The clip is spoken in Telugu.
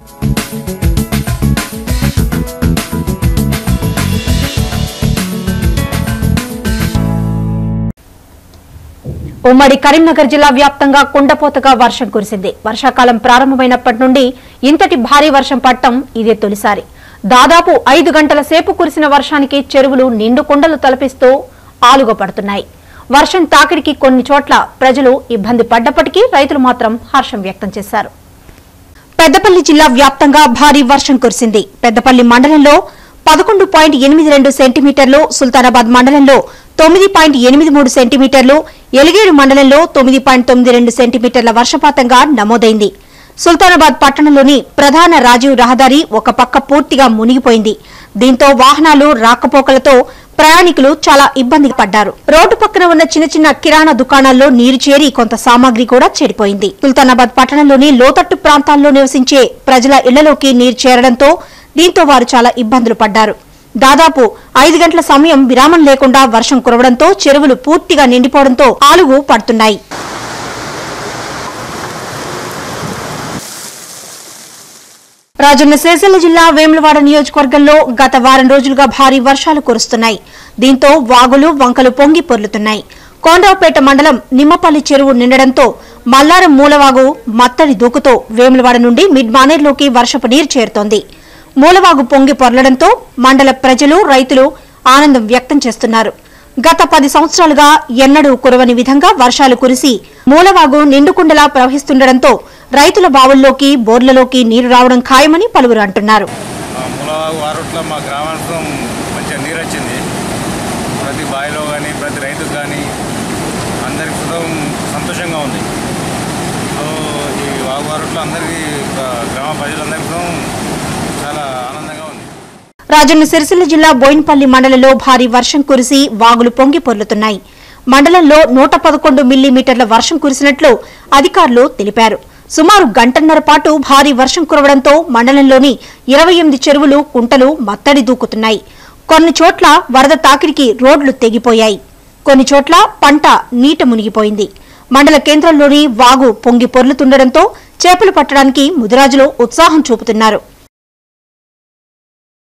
ఉమ్మడి కరీంనగర్ జిల్లా వ్యాప్తంగా కుండపోతగా వర్షం కురిసింది వర్షాకాలం ప్రారంభమైనప్పటి నుండి ఇంతటి భారీ వర్షం పడటం ఇదే తొలిసారి దాదాపు ఐదు గంటల సేపు కురిసిన వర్షానికి చెరువులు నిండు కుండలు తలపిస్తూ ఆలుగ పడుతున్నాయి వర్షం తాకిడికి కొన్ని చోట్ల ప్రజలు ఇబ్బంది పడ్డప్పటికీ రైతులు మాత్రం హర్షం వ్యక్తం చేశారు పెద్దపల్లి జిల్లా వ్యాప్తంగా భారీ వర్షం కురిసింది పెద్దపల్లి మండలంలో పదకొండు పాయింట్ ఎనిమిది రెండు సెంటీమీటర్లు సుల్తానాబాద్ మండలంలో తొమ్మిది పాయింట్ ఎనిమిది మూడు సెంటీమీటర్లు ఎలిగేడు మండలంలో తొమ్మిది పాయింట్ తొమ్మిది రెండు సెంటీమీటర్ల వర్షపాతంగా నమోదైంది సుల్తానాబాద్ పట్టణంలోని ప్రధాన రాజీవ్ రహదారి ఒక పక్క పూర్తిగా మునిగిపోయింది దీంతో వాహనాలు రాకపోకలతో ప్రయాణికులు చాలా ఇబ్బంది పడ్డారు రోడ్డు పక్కన ఉన్న చిన్న చిన్న కిరాణా దుకాణాల్లో నీరు చేరి కొంత సామాగ్రి కూడా చెడిపోయింది సుల్తానాబాద్ పట్టణంలోని లోతట్టు ప్రాంతాల్లో నివసించే ప్రజల ఇళ్లలోకి నీరు చేరడంతో దీంతో వారు చాలా ఇబ్బందులు పడ్డారు దాదాపు ఐదు గంటల సమయం విరామం లేకుండా వర్షం కురవడంతో చెరువులు పూర్తిగా నిండిపోవడంతో ఆలుగు పడుతున్నాయి రాజన్న సిరిసిల్ల జిల్లా వేములవాడ నియోజకవర్గంలో గత వారం రోజులుగా భారీ వర్షాలు కురుస్తున్నాయి దీంతో వాగులు వంకలు పొంగి పొర్లుతున్నాయి కోనరావుపేట మండలం నిమ్మపల్లి చెరువు నిండడంతో మల్లారం మూలవాగు మత్తడి దూకుతో వేములవాడ నుండి మిడ్ మానేర్లోకి వర్షపు నీరు చేరుతోంది మూలవాగు పొంగి పొర్లడంతో మండల ప్రజలు రైతులు ఆనందం వ్యక్తం చేస్తున్నారు గత పది సంవత్సరాలుగా ఎన్నడూ కురవని విధంగా వర్షాలు కురిసి మూలవాగు నిండుకుండలా ప్రవహిస్తుండటంతో రైతుల బావుల్లోకి బోర్లలోకి నీరు రావడం ఖాయమని పలువురు అంటున్నారు ఆ ములవాగు వారుట్లో మా గ్రామానికి మంచిగా నీరు వచ్చింది ప్రతి బావిలో కానీ ప్రతి రైతుకు కానీ అందరికి సుతం సంతోషంగా ఉంది సో ఈ వాగు వారుట్లో అందరికీ ఆ, గ్రామ ప్రజలందరికీ సుతం చాలా ఆనందంగా ఉంది రాజన్న సిరిసిల్ల జిల్లా బోయిన్పల్లి మండలంలో భారీ వర్షం కురిసి వాగులు పొంగి పొర్లుతున్నాయి మండలంలో నూట పదకొండు మిల్లీమీటర్ల వర్షం కురిసినట్లు అధికారులు తెలిపారు సుమారు గంటన్నర పాటు భారీ వర్షం కురవడంతో మండలంలోని ఇరవై ఎనిమిది చెరువులు కుంటలు మత్తడి దూకుతున్నాయి కొన్ని చోట్ల వరద తాకిడికి రోడ్లు తెగిపోయాయి కొన్ని చోట్ల పంట నీట మునిగిపోయింది మండల కేంద్రంలోని వాగు పొంగి పొర్లుతుండటంతో చేపలు పట్టడానికి ముదిరాజులు ఉత్సాహం చూపుతున్నారు